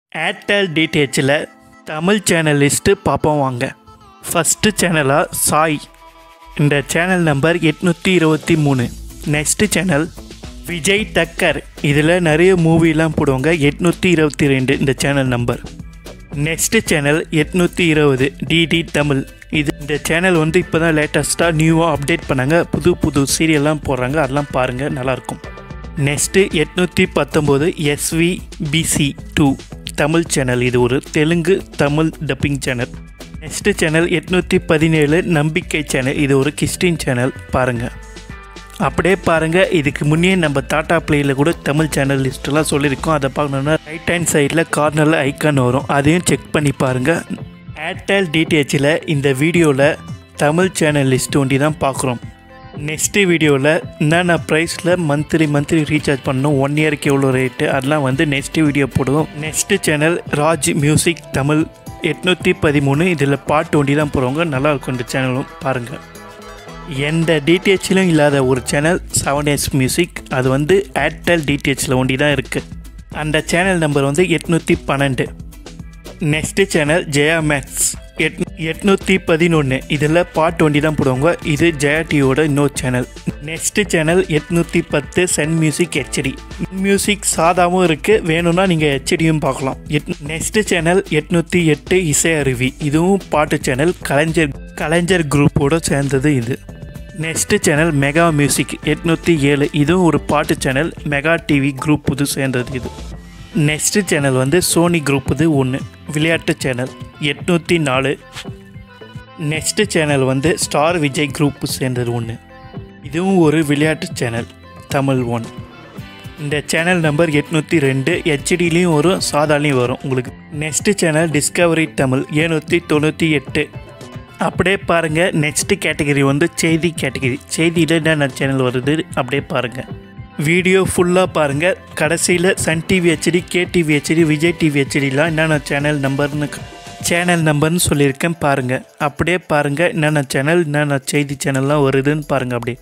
Airtel டிடிஹெச்சில் Tamil channel list பார்ப்போம் வாங்க ஃபஸ்ட்டு சேனலாக சாய் இந்த சேனல் நம்பர் எட்நூற்றி இருபத்தி மூணு நெக்ஸ்ட்டு சேனல் விஜய் டக்கர் இதில் நிறைய மூவிலாம் போடுவாங்க எட்நூற்றி இருபத்தி ரெண்டு இந்த சேனல் நம்பர் நெக்ஸ்ட்டு சேனல் எட்நூற்றி இருபது டிடி தமிழ் இது இந்த சேனல் வந்து இப்போ தான் லேட்டஸ்ட்டாக நியூவாக அப்டேட் பண்ணாங்க புது புது சீரியல்லாம் போடுறாங்க அதெல்லாம் பாருங்கள் நல்லாயிருக்கும் நெக்ஸ்ட்டு எட்நூற்றி பத்தொம்போது எஸ்விபிசி டூ தமிழ் சேனல் இது ஒரு Telugu Tamil dubbing channel next channel எட்நூற்றி பதினேழு நம்பிக்கை சேனல் இது ஒரு கிறிஸ்டின் சேனல் பாருங்கள் அப்படியே பாருங்கள் இதுக்கு முன்னே நம்ம டாடா பிளேயில் கூட தமிழ் சேனல் லிஸ்ட்டெல்லாம் சொல்லியிருக்கோம் அதை பார்க்கணுன்னா ரைட் ஹேண்ட் சைடில் கார்னரில் ஐக்கான் வரும் அதையும் செக் பண்ணி பாருங்கள் ஏர்டெல் டிடிஹெச்சில் இந்த வீடியோவில் தமிழ் சேனல் லிஸ்ட் ஒண்டி தான் பார்க்குறோம் நெக்ஸ்ட்டு வீடியோவில் என்னென்ன ப்ரைஸில் மந்த்லி மந்த்லி ரீசார்ஜ் பண்ணணும் ஒன் இயருக்கு எவ்வளோ ரேட்டு அதெல்லாம் வந்து நெக்ஸ்ட்டு வீடியோ போடுவோம் next channel Raj music Tamil எட்நூற்றி பதிமூணு இதில் பாட்டு ஒண்டி தான் போடுவாங்க நல்லாயிருக்கும் இந்த சேனலும் பாருங்கள் எந்த டிடிஹெச்லையும் இல்லாத ஒரு சேனல் செவன் எஸ் மியூசிக் அது வந்து ஏர்டெல் டிடிஹெச்சில் ஒண்டி தான் இருக்குது அந்த சேனல் நம்பர் வந்து எட்நூற்றி பன்னெண்டு நெக்ஸ்ட்டு சேனல் ஜெயா மேக்ஸ் எட் எட்நூற்றி பதினொன்று இதில் பாட்டு வண்டி தான் போடுவாங்க இது ஜெயா டிவியோட இன்னொரு சேனல் நெக்ஸ்ட்டு சேனல் எட்நூற்றி பத்து சன் மியூசிக் ஹெச்டி மியூசிக் சாதாவும் இருக்குது வேணும்னா நீங்கள் ஹெச்டியும் பார்க்கலாம் எட் நெக்ஸ்ட்டு சேனல் எட்நூற்றி எட்டு இசை அருவி இதுவும் பாட்டு சேனல் கலைஞர் கலைஞர் குரூப்போட சேர்ந்தது இது நெக்ஸ்ட்டு சேனல் மெகா மியூசிக் எட்நூற்றி ஏழு இதுவும் ஒரு பாட்டு சேனல் மெகா டிவி குரூப் புது சேர்ந்தது இது நெக்ஸ்ட்டு சேனல் வந்து சோனி குரூப் இது ஒன்று விளையாட்டு சேனல் எட்நூற்றி நாலு நெக்ஸ்ட்டு சேனல் வந்து ஸ்டார் விஜய் குரூப் சேர்ந்தது ஒன்று இதுவும் ஒரு விளையாட்டு சேனல் தமிழ் ஒன் இந்த சேனல் நம்பர் எட்நூற்றி ரெண்டு ஹெச்டிலையும் வரும் சாதாலையும் வரும் உங்களுக்கு நெக்ஸ்ட்டு சேனல் டிஸ்கவரி தமிழ் ஏழ்நூற்றி தொண்ணூற்றி எட்டு அப்படியே பாருங்கள் நெக்ஸ்ட்டு கேட்டகரி வந்து செய்தி கேட்டகரி செய்தியில் என்னென்ன சேனல் வருது அப்படியே பாருங்கள் வீடியோ ஃபுல்லாக பாருங்கள் கடைசியில் sun TV HD KTV HD Vijay TV ஹெச்டிலாம் என்னென்ன சேனல் நம்பர்னு சேனல் நம்பர்னு சொல்லியிருக்கேன் பாருங்கள் அப்படியே பாருங்கள் என்னென்ன சேனல் என்னென்ன செய்தி சேனல்லாம் வருதுன்னு பாருங்கள் அப்படியே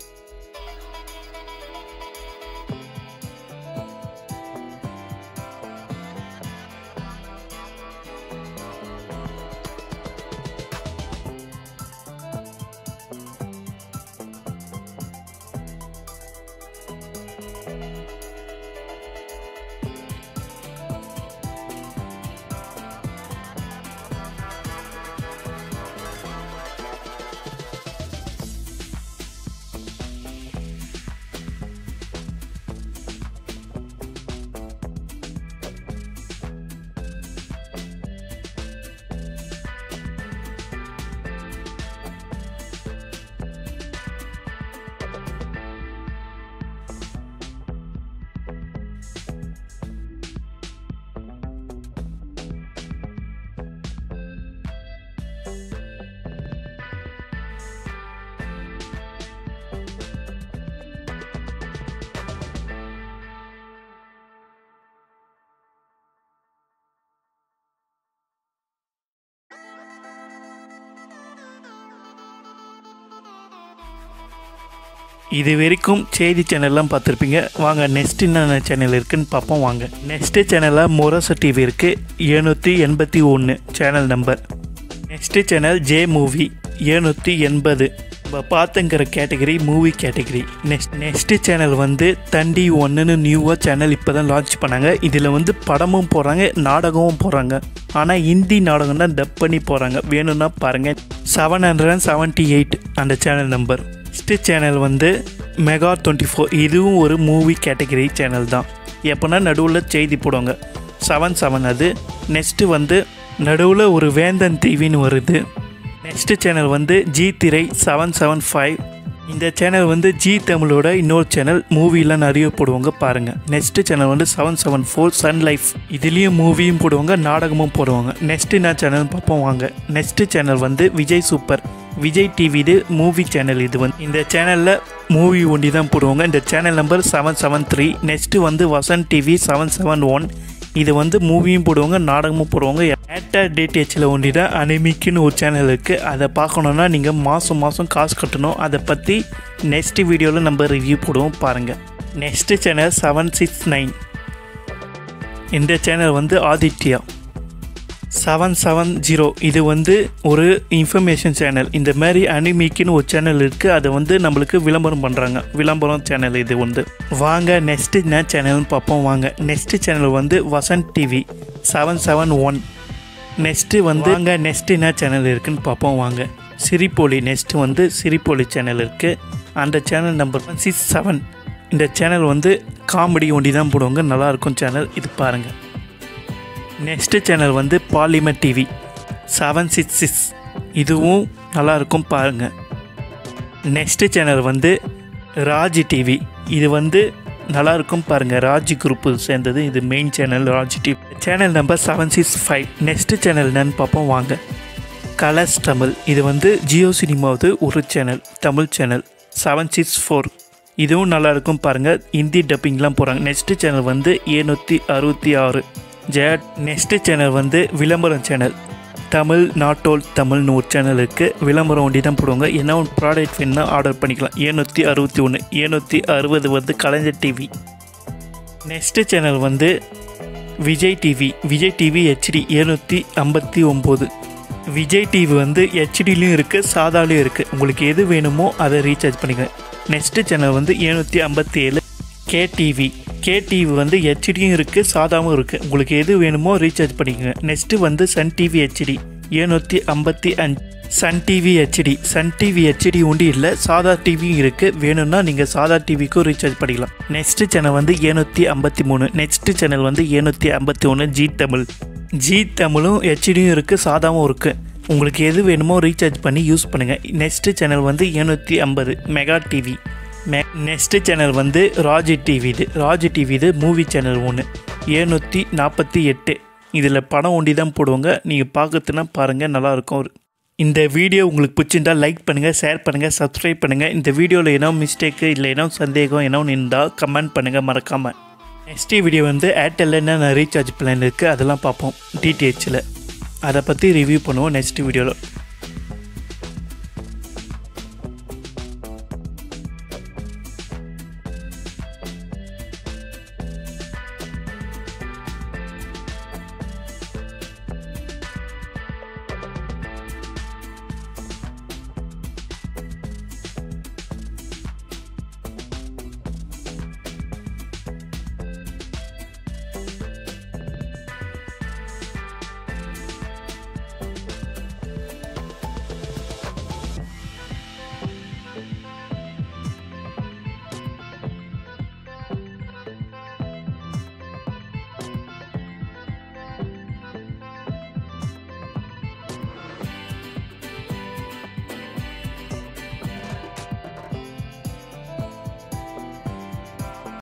இது வரைக்கும் செய்தி சேனல்லாம் பார்த்துருப்பீங்க வாங்க நெக்ஸ்ட் என்னென்ன சேனல் இருக்குன்னு பார்ப்போம் வாங்க நெக்ஸ்ட்டு சேனலாக மொரச டிவி இருக்குது எழுநூற்றி எண்பத்தி ஒன்று channel number next channel J movie எழுநூற்றி எண்பது நம்ம பார்த்துங்கிற category movie category next next channel வந்து தண்டி ஒன்றுன்னு நியூவாக சேனல் இப்போ தான் லான்ச் பண்ணாங்க இதில் வந்து படமும் போடுறாங்க நாடகமும் போடுறாங்க ஆனால் ஹிந்தி நாடகம் தான் டப் பண்ணி போகிறாங்க வேணும்னா பாருங்கள் seven hundred and seventy eight அந்த சேனல் நம்பர் நெக்ஸ்ட்டு சேனல் வந்து மெகா டுவெண்ட்டி ஃபோர் இதுவும் ஒரு மூவி கேட்டகரி சேனல் தான் எப்போனா நடுவில் செய்தி போடுவாங்க செவன் செவன் அது நெக்ஸ்ட்டு வந்து நடுவில் ஒரு வேந்தன் டிவின்னு வருது நெக்ஸ்ட்டு சேனல் வந்து Zee Thirai seven seven five இந்த சேனல் வந்து ஜி தமிழோட இன்னொரு சேனல் மூவிலாம் நிறைய போடுவாங்க பாருங்கள் நெக்ஸ்ட்டு சேனல் வந்து seven seven four sun life இதுலேயும் மூவியும் போடுவாங்க நாடகமும் போடுவாங்க நெக்ஸ்ட்டு என்ன சேனல் பார்ப்போம் வாங்க நெக்ஸ்ட்டு சேனல் வந்து விஜய் சூப்பர் விஜய் டிவி இது மூவி சேனல் இது வந்து இந்த சேனலில் மூவி ஒண்டி தான் போடுவாங்க இந்த channel number seven seven three next வந்து Vasanth TV seven seven one இது வந்து மூவியும் போடுவாங்க நாடகமும் போடுவாங்க ஏர்டெல் டிடிஹெச்சில் ஒண்டி தான் அனிமிக்குன்னு ஒரு சேனல் இருக்குது அதை பார்க்கணுன்னா நீங்கள் மாதம் மாதம் காசு கட்டணும் அதை பற்றி நெக்ஸ்ட் வீடியோவில் நம்ம ரிவ்யூ போடுவோம் பாருங்கள் next channel seven six nine இந்த சேனல் வந்து ஆதித்யா செவன் செவன் ஜீரோ இது வந்து ஒரு இன்ஃபர்மேஷன் சேனல் இந்த மாதிரி அனிமிக்குன்னு ஒரு சேனல் இருக்குது அதை வந்து நம்மளுக்கு விளம்பரம் பண்ணுறாங்க விளம்பரம் சேனல் இது வந்து வாங்க நெக்ஸ்ட்டு என்ன சேனல்னு பார்ப்போம் வாங்க நெக்ஸ்ட்டு சேனல் வந்து Vasanth TV seven seven one next வந்து வாங்க நெக்ஸ்ட்டு என்ன சேனல் இருக்குன்னு பார்ப்போம் வாங்க சிரிப்பொலி நெக்ஸ்ட்டு வந்து சிரிப்பொலி சேனல் இருக்குது அந்த சேனல் நம்பர் சிக்ஸ் செவன் இந்த சேனல் வந்து காமெடி ஒண்டி தான் போடுவாங்க நல்லாயிருக்கும் சேனல் இது பாருங்கள் நெக்ஸ்ட்டு சேனல் வந்து Polimer TV seven six six இதுவும் நல்லாயிருக்கும் பாருங்கள் நெக்ஸ்ட்டு சேனல் வந்து ராஜ் டிவி இது வந்து நல்லாயிருக்கும் பாருங்கள் ராஜ் குரூப்பு சேர்ந்தது இது main channel Raj TV channel number seven six five next channel என்னன்னு பார்ப்போம் வாங்க கலர்ஸ் தமிழ் இது வந்து ஜியோ சினிமாவது ஒரு channel Tamil channel seven six four இதுவும் நல்லாயிருக்கும் பாருங்கள் ஹிந்தி டப்பிங்லாம் போகிறாங்க நெக்ஸ்ட்டு சேனல் வந்து ஏழ்நூற்றி அறுபத்தி ஆறு ஜெயா நெக்ஸ்ட்டு சேனல் வந்து விளம்பரம் சேனல் தமிழ் நாட்டோல் தமிழ்னு ஒரு சேனல் இருக்குது விளம்பரம் ஒண்டி தான் போடுவாங்க என்ன ஒரு ப்ராடக்ட் வேணுன்னா ஆர்டர் பண்ணிக்கலாம் ஏழ்நூற்றி அறுபத்தி ஒன்று ஏழ்நூற்றி அறுபது வந்து கலைஞர் டிவி நெக்ஸ்ட்டு சேனல் வந்து Vijay TV Vijay TV HD ஏழ்நூற்றி ஐம்பத்தி ஒம்பது விஜய் டிவி வந்து ஹெச்டிலையும் இருக்குது சாதாலையும் இருக்குது உங்களுக்கு எது வேணுமோ அதை ரீசார்ஜ் பண்ணிக்கோங்க நெக்ஸ்ட்டு சேனல் வந்து ஏழ்நூற்றி ஐம்பத்தி ஏழு கேடிவி கேடிவி வந்து ஹெச்டியும் இருக்குது சாதாவும் இருக்குது உங்களுக்கு எது வேணுமோ ரீசார்ஜ் பண்ணிக்கோங்க நெக்ஸ்ட்டு வந்து சன் டிவி ஹெச்டி ஏழ்நூற்றி ஐம்பத்தி அஞ்சு Sun TV HD Sun TV HD உண்டு இல்லை சாதா டிவியும் இருக்குது வேணும்னா நீங்கள் சாதா டிவிக்கும் ரீசார்ஜ் பண்ணிக்கலாம் நெக்ஸ்ட்டு சேனல் வந்து ஏழ்நூற்றி ஐம்பத்தி மூணு நெக்ஸ்ட்டு சேனல் வந்து ஏழ்நூற்றி ஐம்பத்தி ஒன்று ஜி தமிழ் ஜி தமிழும் ஹெச்டியும் இருக்குது சாதாவும் இருக்குது உங்களுக்கு எது வேணுமோ ரீசார்ஜ் பண்ணி யூஸ் பண்ணுங்கள் நெக்ஸ்ட்டு சேனல் வந்து ஏழ்நூற்றி ஐம்பது மெகா டிவி மெ நெக்ஸ்ட்டு சேனல் வந்து ராஜ் டிவி இது ராஜ் டிவி இது மூவி சேனல் ஒன்று ஏழ்நூற்றி நாற்பத்தி எட்டு இதில் படம் ஒண்டி தான் போடுவாங்க நீங்கள் பார்க்கறதுனா பாருங்கள் நல்லாயிருக்கும் ஒரு இந்த வீடியோ உங்களுக்கு பிடிச்சிருந்தா லைக் பண்ணுங்கள் ஷேர் பண்ணுங்கள் சப்ஸ்கிரைப் பண்ணுங்கள் இந்த வீடியோவில் என்ன மிஸ்டேக்கு இல்லை என்ன சந்தேகம் என்ன இருந்தால் கமெண்ட் பண்ணுங்கள் மறக்காமல் நெக்ஸ்ட் வீடியோ வந்து ஏர்டெல்லில் என்னென்ன ரீசார்ஜ் பிளான் இருக்குது அதெல்லாம் பார்ப்போம் டிடிஹெச்சில் அதை பற்றி ரிவ்யூ பண்ணுவோம் நெக்ஸ்ட் வீடியோவில்